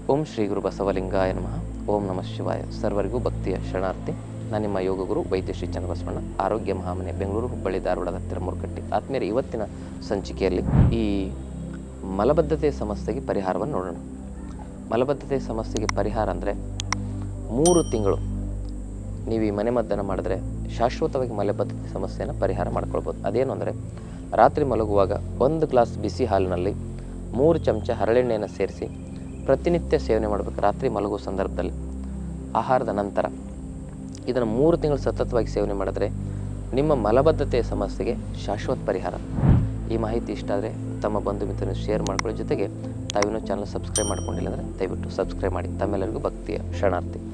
ಓಂ ಶ್ರೀ ಗುರು ಬಸವಲಿಂಗಾಯ ನಮಃ ಓಂ ನಮಃ ಶಿವಾಯ ಸರ್ವರಿಗೂ ಭಕ್ತಿಯ ಶರಣಾರ್ಥಿ ನಾನು ನಿಮ್ಮ ಯೋಗ ಗುರು ವೈದ್ಯ ಶ್ರೀ ಚನ್ನಬಸವಣ್ಣ ಆರೋಗ್ಯ ಮಹಾಮನೆ ಬೆಂಗಳೂರು ಹುಬ್ಬಳ್ಳಿ ಧಾರವಾಡದ ಹತ್ತಿರ ಮುರುಕಟ್ಟಿ ಆತ್ಮೀಯರ ಇವತ್ತಿನ ಸಂಚಿಕೆಯಲ್ಲಿ ಈ ಮಲಬದ್ಧತೆ ಸಮಸ್ಯೆಗೆ ಪರಿಹಾರವನ್ನು ನೋಡೋಣ ಮಲಬದ್ಧತೆ ಸಮಸ್ಯೆಗೆ ಪರಿಹಾರ ಅಂದರೆ ಮೂರು ತಿಂಗಳು ನೀವು ಈ ಮನೆಮದ್ದನ್ನು ಮಾಡಿದ್ರೆ ಶಾಶ್ವತವಾಗಿ ಮಲಬದ್ಧತೆ ಸಮಸ್ಯೆಯನ್ನು ಪರಿಹಾರ ಮಾಡ್ಕೊಳ್ಬೋದು ಅದೇನು ಅಂದರೆ ರಾತ್ರಿ ಮಲಗುವಾಗ ಒಂದು ಗ್ಲಾಸ್ ಬಿಸಿ ಹಾಲಿನಲ್ಲಿ ಮೂರು ಚಮಚ ಹರಳೆಣ್ಣೆಯನ್ನು ಸೇರಿಸಿ ಪ್ರತಿನಿತ್ಯ ಸೇವನೆ ಮಾಡಬೇಕು ರಾತ್ರಿ ಮಲಗುವ ಸಂದರ್ಭದಲ್ಲಿ ಆಹಾರದ ನಂತರ ಇದನ್ನು ಮೂರು ತಿಂಗಳು ಸತತವಾಗಿ ಸೇವನೆ ಮಾಡಿದ್ರೆ ನಿಮ್ಮ ಮಲಬದ್ಧತೆಯ ಸಮಸ್ಯೆಗೆ ಶಾಶ್ವತ ಪರಿಹಾರ ಈ ಮಾಹಿತಿ ಇಷ್ಟ ಆದರೆ ತಮ್ಮ ಬಂಧು ಮಿತ್ರರನ್ನು ಶೇರ್ ಮಾಡ್ಕೊಳ್ಳೋ ಜೊತೆಗೆ ತಾವಿನ್ನೂ ಚಾನಲ್ ಸಬ್ಸ್ಕ್ರೈಬ್ ಮಾಡ್ಕೊಂಡಿಲ್ಲ ಅಂದರೆ ದಯವಿಟ್ಟು ಸಬ್ಸ್ಕ್ರೈಬ್ ಮಾಡಿ ತಮ್ಮೆಲ್ಲರಿಗೂ ಭಕ್ತಿಯ ಶರಣಾರ್ಥಿ